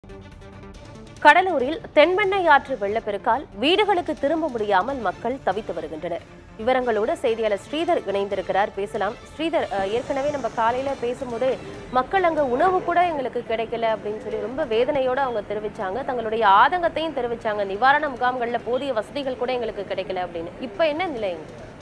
கடலூரில் தென்பெண்ணை ஆற்று வெள்ளப்பெருக்கால் வீடுகளுக்கு திரும்ப முடியாமல் மக்கள் தவித்து வருகின்றனர் விவரங்களோடு செய்தியாளர் ஸ்ரீதர் இணைந்திருக்கிறார் பேசலாம் ஸ்ரீதர் அஹ், ஏற்கனவே நம்ம காலையில பேசும்போது மக்கள் அங்க உணவு கூட எங்களுக்கு கிடைக்கல அப்படின்னு சொல்லி ரொம்ப வேதனையோட அவங்க தெரிவிச்சாங்க தங்களுடைய ஆதங்கத்தையும் தெரிவிச்சாங்க நிவாரண முகாம்கள்ல போதிய வசதிகள் கூட எங்களுக்கு கிடைக்கல அப்படின்னு இப்ப என்ன நிலை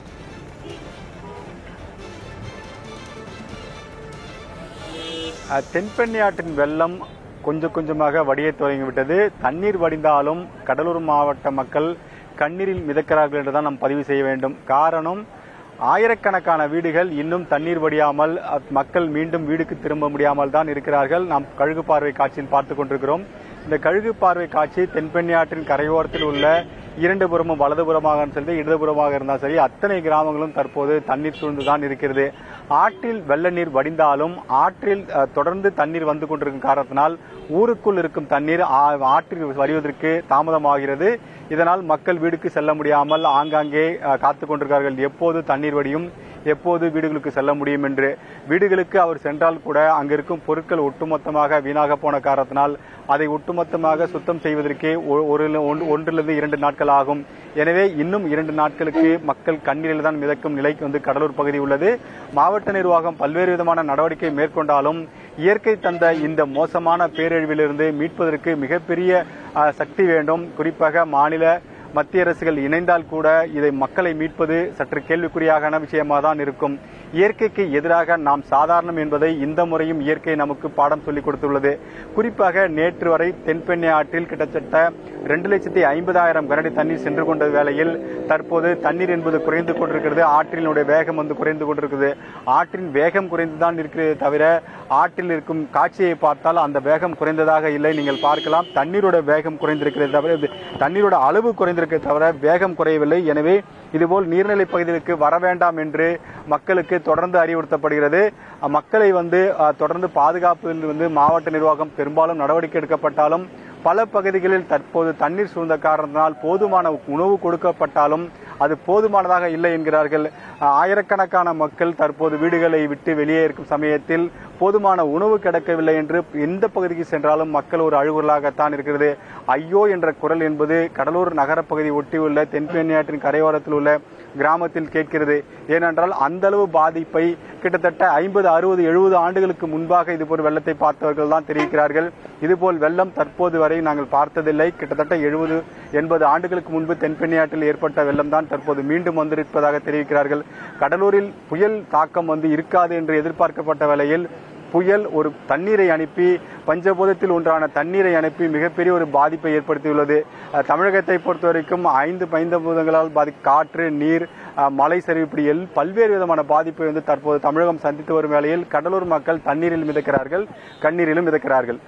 அஹ், தென்பெண்ணை ஆற்றின் வெள்ளம் கொஞ்சம் கொஞ்சமாக வடிய துவங்கிவிட்டது தண்ணீர் வடிந்தாலும் கடலூர் மாவட்ட மக்கள் கண்ணீரில் மிதக்கிறார்கள் என்றுதான் நாம் பதிவு செய்ய வேண்டும் காரணம் ஆயிரக்கணக்கான வீடுகள் இன்னும் தண்ணீர் வடியாமல் அஹ், மக்கள் மீண்டும் வீடுக்கு திரும்ப முடியாமல் தான் இருக்கிறார்கள் நாம் கழுகு பார்வை காட்சியில் பார்த்து கொண்டிருக்கிறோம் இந்த கழுகு பார்வை காட்சி தென்பெண்ணை ஆற்றின் கரையோரத்தில் உள்ள இரண்டு புறமும் வலதுபுறமாக சரி இடதுபுறமாக இருந்தால் சரி அத்தனை கிராமங்களும் தற்போது தண்ணீர் சூழ்ந்துதான் இருக்கிறது ஆற்றில் வெள்ள நீர் வடிந்தாலும் ஆற்றில் அஹ், தொடர்ந்து தண்ணீர் வந்து கொண்டிருக்கும் காரணத்தினால் ஊருக்குள் இருக்கும் தண்ணீர் ஆ- ஆற்றில் வருவதற்கு தாமதமாகிறது இதனால் மக்கள் வீடுக்கு செல்ல முடியாமல் ஆங்காங்கே அஹ், காத்துக் கொண்டிருக்கிறார்கள் எப்போது தண்ணீர் வடியும் எப்போது வீடுகளுக்கு செல்ல முடியும் என்று வீடுகளுக்கு அவர் சென்றால் கூட அங்கிருக்கும் பொருட்கள் ஒட்டுமொத்தமாக வீணாக போன காரணத்தினால் அதை ஒட்டுமொத்தமாக சுத்தம் செய்வதற்கே ஒ- ஒரு ஒன்று- ஒன்றிலிருந்து இரண்டு நாட்கள் ஆகும் எனவே இன்னும் இரண்டு நாட்களுக்கு மக்கள் கண்ணீரில் தான் மிதக்கும் நிலைக்கு வந்து கடலூர் பகுதி உள்ளது மாவட்ட நிர்வாகம் பல்வேறு விதமான நடவடிக்கை மேற்கொண்டாலும் இயற்கை தந்த இந்த மோசமான பேரழிவிலிருந்து மீட்பதற்கு மிகப்பெரிய அஹ், சக்தி வேண்டும் குறிப்பாக மாநில மத்திய அரசுகள் இணைந்தால் கூட இதை மக்களை மீட்பது சற்று கேள்விக்குறியான விஷயமாக தான் இருக்கும் இயற்கைக்கு எதிராக நாம் சாதாரணம் என்பதை இந்த முறையும் இயற்கை நமக்கு பாடம் சொல்லிக் கொடுத்துள்ளது குறிப்பாக நேற்று வரை தென்பெண்ணை ஆற்றில் கிட்டத்தட்ட ரெண்டு லட்சத்தி ஐம்பதாயிரம் கனடி தண்ணீர் சென்று கொண்ட வேளையில் தற்போது தண்ணீர் என்பது குறைந்து கொண்டிருக்கிறது ஆற்றினுடைய வேகம் வந்து குறைந்து கொண்டிருக்கிறது ஆற்றின் வேகம் குறைந்துதான் இருக்கிறதே தவிர ஆற்றில் இருக்கும் காட்சியை பார்த்தால் அந்த வேகம் குறைந்ததாக இல்லை நீங்கள் பார்க்கலாம் தண்ணீரோட வேகம் குறைந்திருக்கிறது தவிர இது- தண்ணீரோட அளவு குறைந்திருக்கிறத தவிர வேகம் குறையவில்லை எனவே இதுபோல் நீர்நிலை பகுதிகளுக்கு வர வேண்டாம் என்று மக்களுக்கு தொடர்ந்து அறிவுறுத்தப்படுகிறது அஹ் மக்களை வந்து அஹ், தொடர்ந்து பாதுகாப்பில் வந்து மாவட்ட நிர்வாகம் பெரும்பாலும் நடவடிக்கை எடுக்கப்பட்டாலும் பல பகுதிகளில் தற்போது தண்ணீர் சூழ்ந்த காரணத்தினால் போதுமான உணவு கொடுக்கப்பட்டாலும் அது போதுமானதாக இல்லை என்கிறார்கள் அஹ், ஆயிரக்கணக்கான மக்கள் தற்போது வீடுகளை விட்டு வெளியே இருக்கும் சமயத்தில் போதுமான உணவு கிடைக்கவில்லை என்று எந்த பகுதிக்கு சென்றாலும் மக்கள் ஒரு அழுகுறலாகத்தான் இருக்கிறது ஐயோ என்ற குரல் என்பது கடலூர் நகரப்பகுதி ஒட்டியுள்ள தென்பெண்ணியாற்றின் கரையோரத்தில் உள்ள கிராமத்தில் கேட்கிறது ஏனென்றால் அந்த அளவு பாதிப்பை கிட்டத்தட்ட ஐம்பது அறுபது எழுபது ஆண்டுகளுக்கு முன்பாக இதுபோல் வெள்ளத்தை பார்த்தவர்கள் தான் தெரிவிக்கிறார்கள் இதுபோல் வெள்ளம் தற்போது வரை நாங்கள் பார்த்ததில்லை கிட்டத்தட்ட எழுபது எண்பது ஆண்டுகளுக்கு முன்பு தென்பெண்ணியாற்றில் ஏற்பட்ட வெள்ளம் தான் தற்போது மீண்டும் வந்திருப்பதாக தெரிவிக்கிறார்கள் கடலூரில் புயல் தாக்கம் வந்து இருக்காது என்று எதிர்பார்க்கப்பட்ட வேளையில் புயல் ஒரு தண்ணீரை அனுப்பி பஞ்சபூதத்தில் ஒன்றான தண்ணீரை அனுப்பி மிகப்பெரிய ஒரு பாதிப்பை ஏற்படுத்தியுள்ளது அஹ், தமிழகத்தை பொறுத்தவரைக்கும் ஐந்து பஞ்சபூதங்களால் பாதி காற்று நீர் அஹ், மலை சரிவு இப்படி எல் பல்வேறு விதமான பாதிப்பை வந்து தற்போது தமிழகம் சந்தித்து வரும் வேளையில் கடலூர் மக்கள் தண்ணீரில் மிதக்கிறார்கள் கண்ணீரிலும் மிதக்கிறார்கள்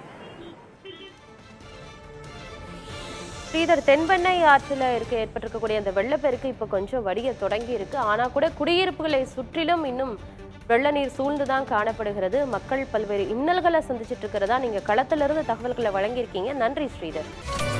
ஸ்ரீதர் தென்பெண்ணை ஆற்றில் இருக்க ஏற்பட்டிருக்கக்கூடிய அந்த வெள்ளப்பெருக்கு இப்ப கொஞ்சம் வடிய தொடங்கி இருக்கு ஆனா கூட குடியிருப்புகளை சுற்றிலும் இன்னும் வெள்ள நீர் சூழ்ந்துதான் காணப்படுகிறது மக்கள் பல்வேறு இன்னல்களை சந்திச்சிட்டு இருக்கிறதா நீங்க களத்திலிருந்து தகவல்களை வழங்கியிருக்கீங்க நன்றி ஸ்ரீதர்